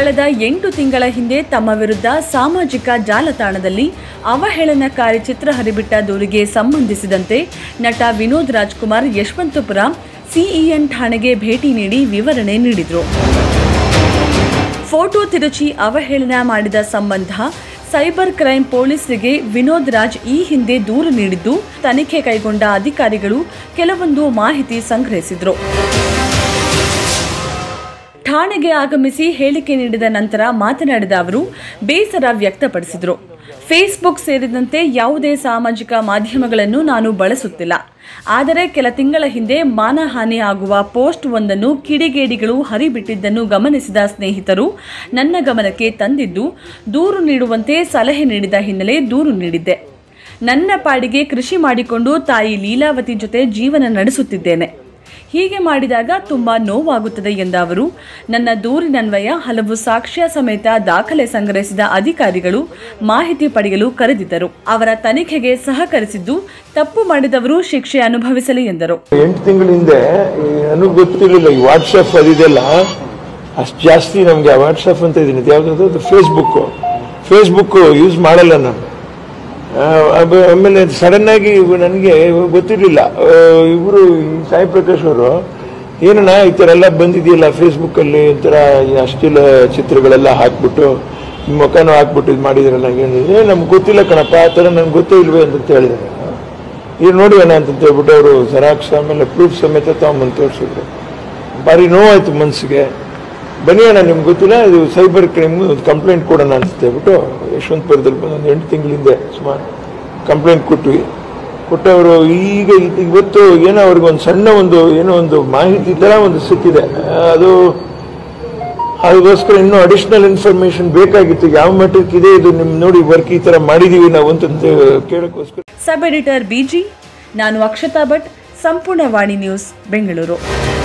ಕಳೆದ ಎಂಟು ತಿಂಗಳ ಹಿಂದೆ ತಮ್ಮ ವಿರುದ್ಧ ಸಾಮಾಜಿಕ ಜಾಲತಾಣದಲ್ಲಿ ಅವಹೇಳನಕಾರಿ ಚಿತ್ರ ಹರಿಬಿಟ್ಟ ದೂರಿಗೆ ಸಂಬಂಧಿಸಿದಂತೆ ನಟ ವಿನೋದ್ ರಾಜ್ಕುಮಾರ್ ಯಶವಂತಪುರ ಸಿಇಎನ್ ಠಾಣೆಗೆ ಭೇಟಿ ನೀಡಿ ವಿವರಣೆ ನೀಡಿದರು ಫೋಟೋ ತಿರುಚಿ ಅವಹೇಳನ ಮಾಡಿದ ಸಂಬಂಧ ಸೈಬರ್ ಕ್ರೈಂ ಪೊಲೀಸರಿಗೆ ವಿನೋದ್ ರಾಜ್ ಈ ಹಿಂದೆ ದೂರು ನೀಡಿದ್ದು ತನಿಖೆ ಕೈಗೊಂಡ ಅಧಿಕಾರಿಗಳು ಕೆಲವೊಂದು ಮಾಹಿತಿ ಸಂಗ್ರಹಿಸಿದ್ರು ಠಾಣೆಗೆ ಆಗಮಿಸಿ ಹೇಳಿಕೆ ನೀಡಿದ ನಂತರ ಮಾತನಾಡಿದ ಅವರು ಬೇಸರ ವ್ಯಕ್ತಪಡಿಸಿದರು ಫೇಸ್ಬುಕ್ ಸೇರಿದಂತೆ ಯಾವುದೇ ಸಾಮಾಜಿಕ ಮಾಧ್ಯಮಗಳನ್ನು ನಾನು ಬಳಸುತ್ತಿಲ್ಲ ಆದರೆ ಕೆಲ ತಿಂಗಳ ಹಿಂದೆ ಮಾನಹಾನಿ ಆಗುವ ಪೋಸ್ಟ್ ಒಂದನ್ನು ಕಿಡಿಗೇಡಿಗಳು ಹರಿಬಿಟ್ಟಿದ್ದನ್ನು ಗಮನಿಸಿದ ಸ್ನೇಹಿತರು ನನ್ನ ಗಮನಕ್ಕೆ ತಂದಿದ್ದು ದೂರು ನೀಡುವಂತೆ ಸಲಹೆ ನೀಡಿದ ಹಿನ್ನೆಲೆ ದೂರು ನೀಡಿದ್ದೆ ನನ್ನ ಪಾಡಿಗೆ ಕೃಷಿ ಮಾಡಿಕೊಂಡು ತಾಯಿ ಲೀಲಾವತಿ ಜೊತೆ ಜೀವನ ನಡೆಸುತ್ತಿದ್ದೇನೆ ಹೀಗೆ ಮಾಡಿದಾಗ ತುಂಬಾ ನೋವಾಗುತ್ತದೆ ಎಂದ ಅವರು ನನ್ನ ದೂರಿನನ್ವಯ ಹಲವು ಸಾಕ್ಷ್ಯ ಸಮೇತ ದಾಖಲೆ ಸಂಗ್ರಹಿಸಿದ ಅಧಿಕಾರಿಗಳು ಮಾಹಿತಿ ಪಡೆಯಲು ಕರೆದಿದ್ದರು ಅವರ ತನಿಖೆಗೆ ಸಹಕರಿಸಿದ್ದು ತಪ್ಪು ಮಾಡಿದವರು ಶಿಕ್ಷೆ ಅನುಭವಿಸಲಿ ಎಂದರು ಎಂಟು ತಿಂಗಳ ಹಿಂದೆ ನನಗೆ ಗೊತ್ತಿರಲಿಲ್ಲ ಈ ವಾಟ್ಸಪ್ ಅದಿದೆಲ್ಲ ಅಷ್ಟು ಜಾಸ್ತಿ ನಮಗೆ ವಾಟ್ಸಪ್ ಅಂತ ಇದೀನಿ ಯಾವ್ದು ಫೇಸ್ಬುಕ್ ಫೇಸ್ಬುಕ್ ಯೂಸ್ ಮಾಡಲ್ಲ ನಾನು ಆ, ಆಬ- ಆಮೇಲೆ ಸಡನ್ ಆಗಿ ನನಗೆ ಗೊತ್ತಿರಲಿಲ್ಲ ಇವರು ಸಾಯಿ ಪ್ರಕಾಶ್ ಅವರು ಏನಣ್ಣ ಈ ಥರ ಎಲ್ಲ ಬಂದಿದೆಯಲ್ಲ ಫೇಸ್ಬುಕ್ಕಲ್ಲಿ ಒಂಥರ ಈ ಅಶ್ಲೀಲ ಚಿತ್ರಗಳೆಲ್ಲ ಹಾಕ್ಬಿಟ್ಟು ನಿಮ್ಮ ಮುಖನೂ ಹಾಕ್ಬಿಟ್ಟು ಇದು ಮಾಡಿದ್ರಲ್ಲ ಏ ನಮ್ಗೆ ಗೊತ್ತಿಲ್ಲ ಕಣಪ್ಪ ಆ ಥರ ನನ್ಗೆ ಗೊತ್ತೇ ಇಲ್ವೇ ಅಂತ ಹೇಳಿದ್ದಾರೆ ಇದು ನೋಡಿ ಅಣ್ಣ ಅಂತ ಹೇಳ್ಬಿಟ್ಟು ಅವರು ಜೆರಾಕ್ಸ್ ಆಮೇಲೆ ಪ್ರೂಫ್ ಸಮೇತ ತಗೊಂಬಂದು ತೋರಿಸಿದ್ರು ಭಾರಿ ನೋವಾಯ್ತು ಮನಸ್ಸಿಗೆ ಬನ್ನಿ ಅಣ್ಣ ನಿಮ್ಗೆ ಗೊತ್ತಿಲ್ಲ ಇದು ಸೈಬರ್ ಕ್ರೈಮ್ ಒಂದು ಕಂಪ್ಲೇಂಟ್ ಕೊಡೋಣ ಅಂತ ಹೇಳ್ಬಿಟ್ಟು ಯಶವಂತಪುರದಲ್ಲಿ ಬಂದು ಒಂದು ಎಂಟು ತಿಂಗಳ ಹಿಂದೆ ಸುಮಾರು ಕಂಪ್ಲೇಂಟ್ ಕೊಟ್ವಿ ಕೊಟ್ಟವರು ಈಗ ಇದ್- ಇವತ್ತು ಏನೋ ಅವ್ರಿಗೆ ಒಂದು ಸಣ್ಣ ಒಂದು ಏನೋ ಒಂದು ಮಾಹಿತಿ ಥರ ಒಂದು ಸಿಕ್ಕಿದೆ ಅದು ಅದಕ್ಕೋಸ್ಕರ ಇನ್ನೂ ಅಡಿಷನಲ್ ಇನ್ಫಾರ್ಮೇಶನ್ ಬೇಕಾಗಿತ್ತು ಯಾವ ಮಟ್ಟಕ್ಕೆ ಇದೆ ಇದು ನಿಮ್ ನೋಡಿ ವರ್ಕ್ ಈ ತರ ಮಾಡಿದೀವಿ ನಾವು ಅಂತಂತ ಕೇಳೋಕ್ಕೋಸ್ಕರ ಸಬ್ ಎಡಿಟರ್ ಬಿಜಿ ನಾನು ಅಕ್ಷತಾ ಭಟ್ ಸಂಪೂರ್ಣ ವಾಣಿ ನ್ಯೂಸ್ ಬೆಂಗಳೂರು